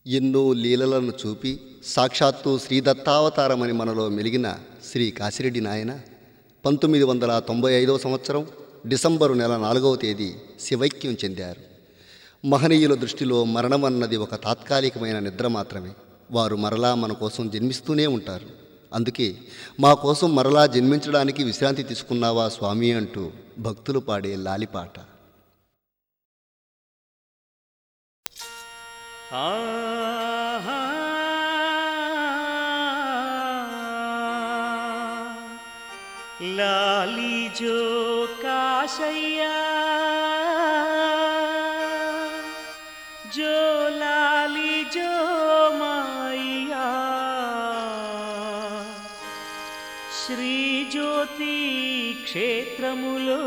ఎన్నో లీలలను చూపి సాక్షాత్తు శ్రీదత్తావతారమని మనలో మెలిగిన శ్రీ కాశిరెడ్డి నాయన పంతొమ్మిది వందల తొంభై ఐదవ సంవత్సరం డిసెంబరు నెల నాలుగవ తేదీ శివైక్యం చెందారు మహనీయుల దృష్టిలో మరణమన్నది ఒక తాత్కాలికమైన నిద్ర మాత్రమే వారు మరలా మన కోసం జన్మిస్తూనే ఉంటారు అందుకే మా కోసం మరలా జన్మించడానికి విశ్రాంతి తీసుకున్నావా స్వామి అంటూ భక్తులు పాడే లాలిపాట ఆహా లాలి జో కాశయ్యా జో లాలి జో మాయ్యా శ్రీ జ్యోతి క్షేత్రములో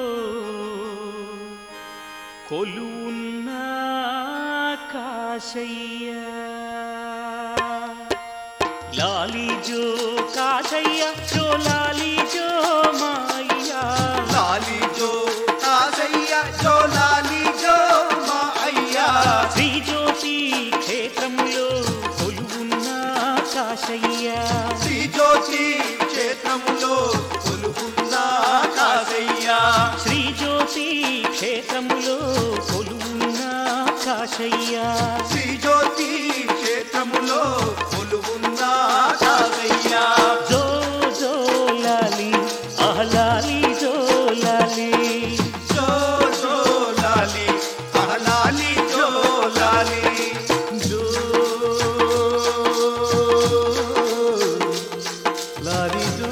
కొలువున్న కాశయ్య లాలి జో కాశయ్య జో లాలి జో మాయ్యా లాలి జో కాసయ్య జో లాలి జో మా అయ్యా శ్రీ జ్యోతి క్షేత్రములో కొలువున్న కాశయ్య శ్రీ జ్యోతి క్షేత్రములో కొలుకున్న కాసయ్య శ్రీ జ్యోతి క్షేత్రములో కొలువున్న కాశయ్య శ్రీ జ్యోతి క్షేత్రములో కొలుకున్న కాసయ్య జో జో లాలి ఆహ్లాలి జో లాలి జో జో లాలి ఆ లాలి జో లాలి జో లాలి జో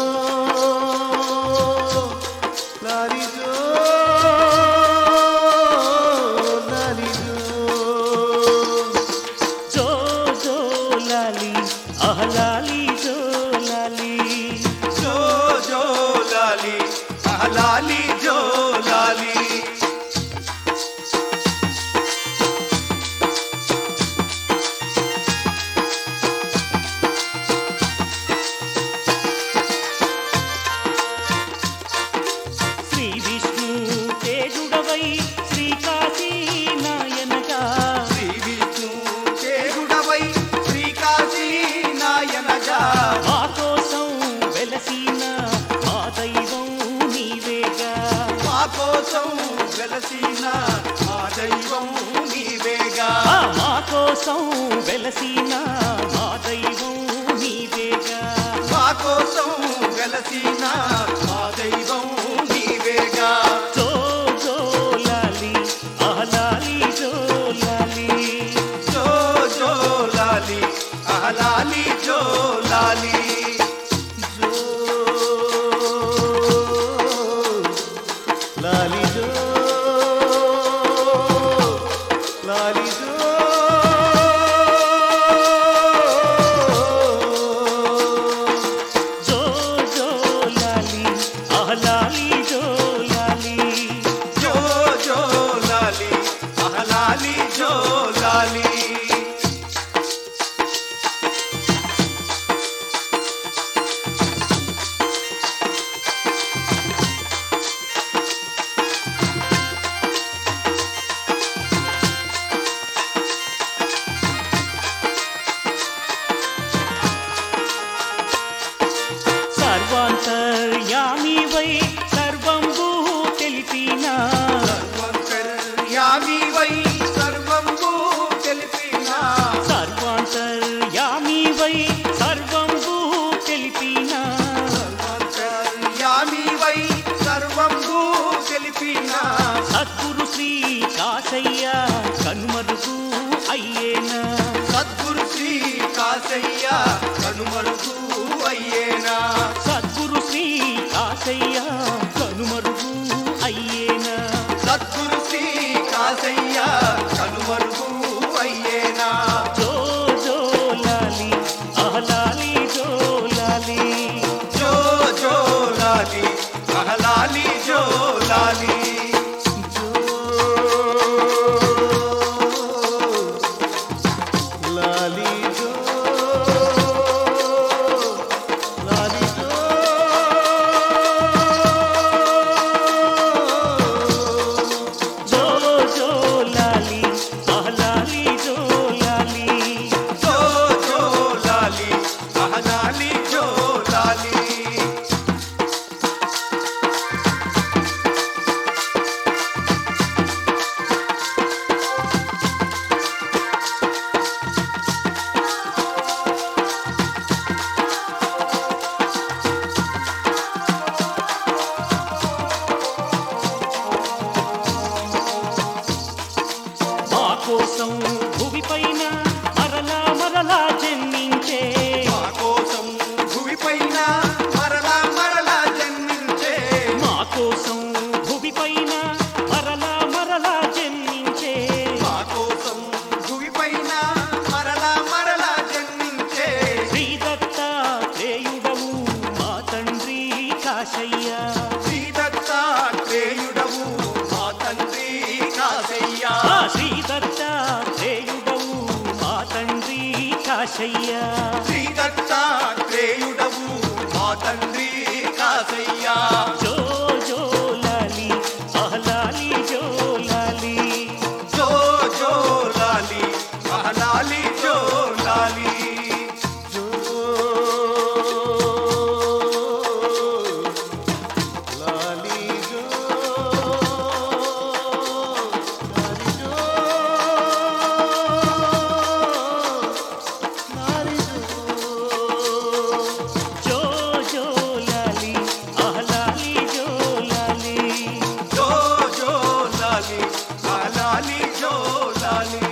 లాలి జో లాలి జో జో జో లాలి ఆహ్లాలి జో లాలి జో జో లాలి ఆ లాలి జో లాలి శ్రీ విష్ణు తేజుడవై శ్రీ కాశీ నాయనగా శ్రీ విష్ణు దేవుడవై శ్రీ కాశీ నాయనగా మా కోసం వెలసిన మా దైవం నీవేగా మా కోసం వెలసిన మా దైవం నీవేగా ఆ మా కోసం వెలసిన మా దైవం నీవేగా మా కోసం వెలసిన మా దైవం నీవేగా జో జో లాలి ఆహ్లాలి జో లాలి జో జో లాలి ఆ లాలి జో లాలి జో లాలి జో లాలి జో జో జో లాలి ఆహ్లాలి జో లాలి జో జో లాలి ఆ లాలి జో లాలి సర్వాంతర్యామివై సర్వంబు తెలిపినా సర్వంతర్యామివై సర్వంబు తెలిపినా సర్వాంతర్యామివై సర్వంబు తెలిపినా సర్వంతర్యామివై సర్వంబు తెలిపినా సద్గురు శ్రీ కాశయ్య కనుమరుగు అయ్యేనా సద్గురు శ్రీ కాశయ్య కనుమరుగు అయ్యేనా సద్గురు శ్రీ కాశయ్య కనుమరుగు అయ్యేనా సద్గురు శ్రీ కాశయ్య కనుమరుగు అయ్యేనా జో జో లాలి ఆహ్లాలి జో లాలి జో జో లాలి అహలాలి జో లాలి జో లాలి జో లాలి జో కాశయ్య శ్రీ దత్తాత్రేయుడవు మా తండ్రి కాసయ్యా జో జో లాలి ఆహ్లాలి జో లాలి జో జో లాలి మహలాలి జో లాలి జో లాలి జో లాలి జో లాలి జో జో జో లాలి ఆహ్లాలి జో లాలి జో జో లాలి ఆ లాలి జో లాలి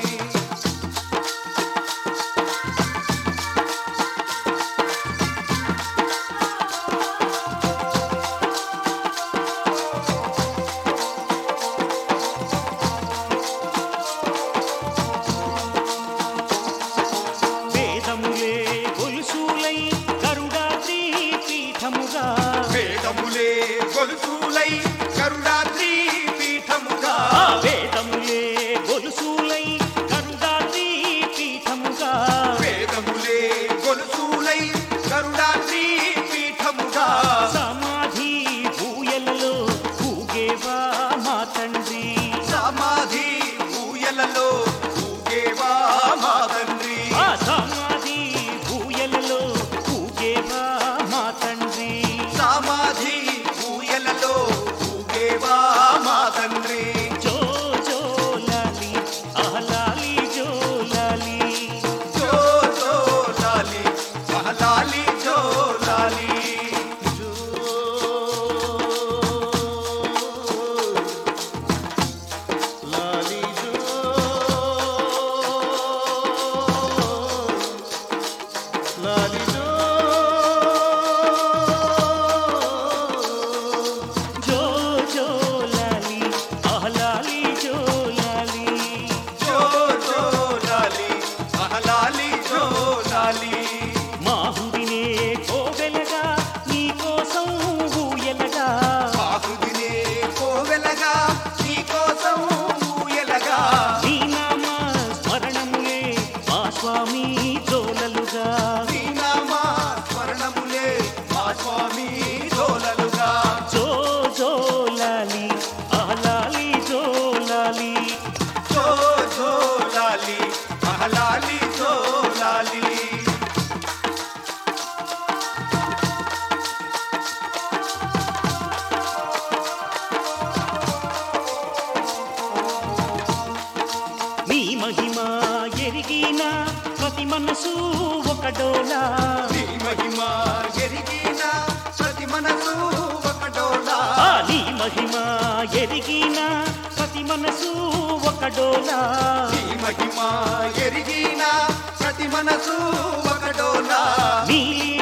వేదములే గొలుసులై గరుడాద్రి పీఠముగా వేదములే గొలుసులై కరుణాద్రి పీఠముగా ఆ వేదములే గొలుసులై గరుడాద్రి పీఠముగా వేదములే గొలుసులై కరుణాద్రి పీఠముగా సమాధి ఊయలలో ఊగేవా మా తండ్రి సమాధి ఊయలలో ఊగేవా మా తండ్రి ఆ సమాధి ఊయలలో ఊగేవా మా తండ్రి సమాధి ఊయలలో ఊగేవా మా తండ్రి జో జో లాలి ఆహ్లాలి జో లాలి జో జో లాలి మహలాలి జో లాలి జో లాలి జో లాలి జో జో జో లాలి ఆహ్లాలి జో లాలి జో జో లాలి మహలాలి జో లాలి మాహుడినే కోవెలగా నీ కోసం ఊయలగా బాహుదినే కోవెలగా నీ కోసం ఊయలగా నీ నామ స్మరణములే మా స్వామి జోలలుగా నీ నామా స్మరణములే మా స్వామి డోలలుగా జో జో లాలి ఆహ్లాలి జో లాలి జో జో లాలి మహలాలి జో లాలి నీ మహిమ ఎరిగిన ప్రతి మనసు ఒక డోలా నీ మహిమ ఎరిగిన ప్రతి మనసు ఒక డోలా ఆ నీ మహిమ ఎరిగిన ప్రతి మనసు ఒక డోలా నీ మహిమ ఎరిగిన ప్రతి మనసు ఒక డోలా నీ